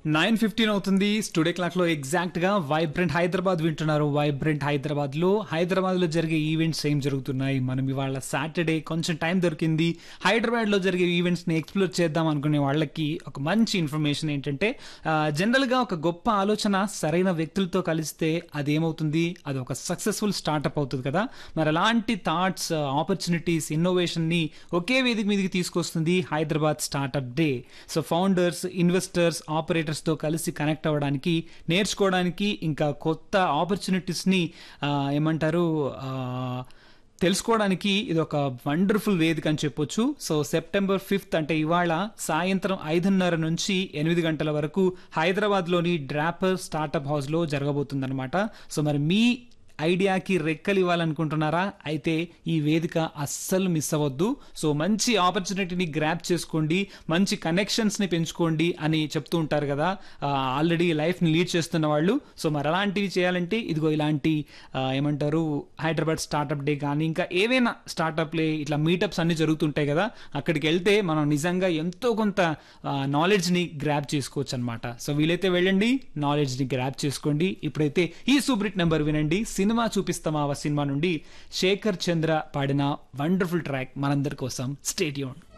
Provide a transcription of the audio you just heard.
nine fifteen అవుతుంది studio clock లో exact గా వైబ్రెంట్ హైదరాబాద్ వింటున్నారు వైబ్రెంట్ హైదరాబాద్ లో హైదరాబాద్ లో జరిగే ఈవెంట్స్ ఏం జరుగుతున్నాయి మనం ఇవాళ సాటర్డే కొంచెం టైం దొరికింది హైదరాబాద్ లో జరిగే ఈవెంట్స్ ని ఎక్స్ప్లోర్ చేద్దాం అనుకునే వాళ్ళకి ఒక మంచి ఇన్ఫర్మేషన్ ఏంటంటే జనరల్ గా ఒక గొప్ప ఆలోచన సరైన వ్యక్తులతో కలిస్తే అది ఏమవుతుంది అది ఒక సక్సెస్ఫుల్ స్టార్ట్అప్ అవుతుంది కదా మరి అలాంటి థాట్స్ ఆపర్చునిటీస్ ఇన్నోవేషన్ ని ఒకే వేదిక మీదకి తీసుకొస్తుంది Hyderabad startup day so founders investors operators తో కలిసి కనెక్ట్ అవ్వడానికి నేర్చుకోవడానికి ఇంకా కొత్త ఆపర్చునిటీస్ ని ఆ, ఏమంటారు ఆ, తెలుసుకోవడానికి ఇది ఒక వండర్ఫుల్ వేదిక అని చెప్పొచ్చు సో సెప్టెంబర్ ఫిఫ్త్ అంటే ఇవాళ సాయంత్రం ఐదున్నర నుంచి ఎనిమిది గంటల వరకు హైదరాబాద్లోని డ్రాపర్ స్టార్టప్ హౌస్లో జరగబోతుందన్నమాట సో మరి మీ ఐడియాకి రెక్కలు ఇవ్వాలనుకుంటున్నారా అయితే ఈ వేదిక అస్సలు మిస్ అవ్వద్దు సో మంచి ఆపర్చునిటీని గ్రాప్ చేసుకోండి మంచి కనెక్షన్స్ని పెంచుకోండి అని చెప్తూ ఉంటారు కదా ఆల్రెడీ లైఫ్ని లీడ్ చేస్తున్న వాళ్ళు సో మరి అలాంటివి చేయాలంటే ఇదిగో ఇలాంటి ఆ, ఏమంటారు హైదరాబాద్ స్టార్టప్ డే కానీ ఇంకా ఏవైనా స్టార్టప్లే ఇట్లా మీటప్స్ అన్ని జరుగుతుంటాయి కదా అక్కడికి వెళ్తే మనం నిజంగా ఎంతో కొంత నాలెడ్జ్ని గ్రాప్ చేసుకోవచ్చు అనమాట సో వీలైతే వెళ్ళండి నాలెడ్జ్ని గ్రాప్ చేసుకోండి ఇప్పుడైతే ఈ సూబ్రిట్ నెంబర్ వినండి సినిమా చూపిస్తామా సినిమా నుండి శేఖర్ చంద్ర పాడిన వండర్ఫుల్ ట్రాక్ మనందరి కోసం స్టేడియం